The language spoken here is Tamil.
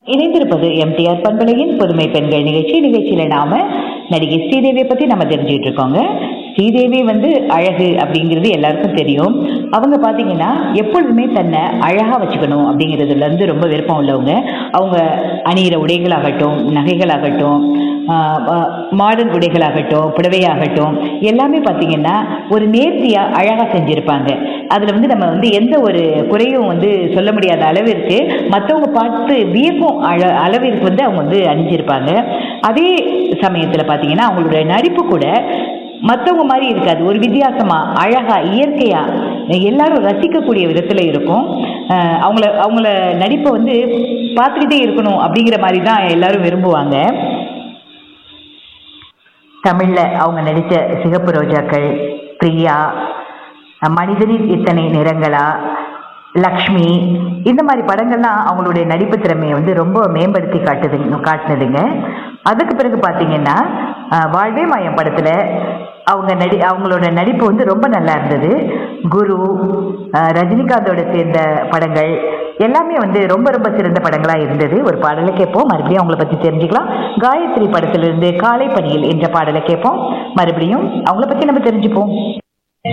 இணைந்திருப்பது எம்டிஆர் பண்பலையின் புதுமை பெண்கள் நிகழ்ச்சி நிகழ்ச்சியில நாம நடிகை ஸ்ரீதேவியை பத்தி நம்ம தெரிஞ்சுட்டு இருக்கோங்க ஸ்ரீதேவி வந்து அழகு அப்படிங்கிறது எல்லாருக்கும் தெரியும் அவங்க பாத்தீங்கன்னா எப்பொழுதுமே தன்னை அழகா வச்சுக்கணும் அப்படிங்கிறதுல இருந்து ரொம்ப விருப்பம் உள்ளவங்க அவங்க அணியிற உடைகளாகட்டும் நகைகளாகட்டும் மாடர்ன் உடைகளாகட்டும் புடவையாகட்டும் எல்லாமே பார்த்தீங்கன்னா ஒரு நேர்த்தியா அழகா செஞ்சிருப்பாங்க அதுல வந்து நம்ம வந்து எந்த ஒரு குறையும் வந்து சொல்ல முடியாத அளவிற்கு மற்றவங்க பார்த்து வியக்கும் அள அளவிற்கு வந்து அவங்க வந்து அணிஞ்சிருப்பாங்க அதே சமயத்துல பார்த்தீங்கன்னா அவங்களுடைய நடிப்பு கூட மற்றவங்க மாதிரி இருக்காது ஒரு வித்தியாசமா அழகா இயற்கையா எல்லாரும் ரசிக்கக்கூடிய விதத்துல இருக்கும் அஹ் அவங்கள அவங்கள நடிப்பை வந்து பார்த்துக்கிட்டே இருக்கணும் அப்படிங்கிற மாதிரி தான் எல்லாரும் விரும்புவாங்க தமிழ்ல அவங்க நடித்த சிகப்பு ரோஜாக்கள் பிரியா மனிதனின் இத்தனை நிறங்களா லக்ஷ்மி இந்த மாதிரி படங்கள்லாம் அவங்களுடைய நடிப்பு திறமையை வந்து ரொம்ப மேம்படுத்தி காட்டுது காட்டுனதுங்க அதுக்கு பிறகு பார்த்தீங்கன்னா அஹ், வாழ்வே மாயம் படத்தில் அவங்க நடி அவங்களோட நடிப்பு வந்து ரொம்ப நல்லா இருந்தது குரு அஹ், ரஜினிகாந்தோட சேர்ந்த படங்கள் எல்லாமே வந்து ரொம்ப ரொம்ப சிறந்த படங்களாக இருந்தது ஒரு பாடலை கேட்போம் மறுபடியும் அவங்கள பற்றி தெரிஞ்சுக்கலாம் காயத்ரி படத்திலிருந்து காலை பணியில் என்ற பாடலை கேட்போம் மறுபடியும் அவங்கள பற்றி நம்ம தெரிஞ்சுப்போம்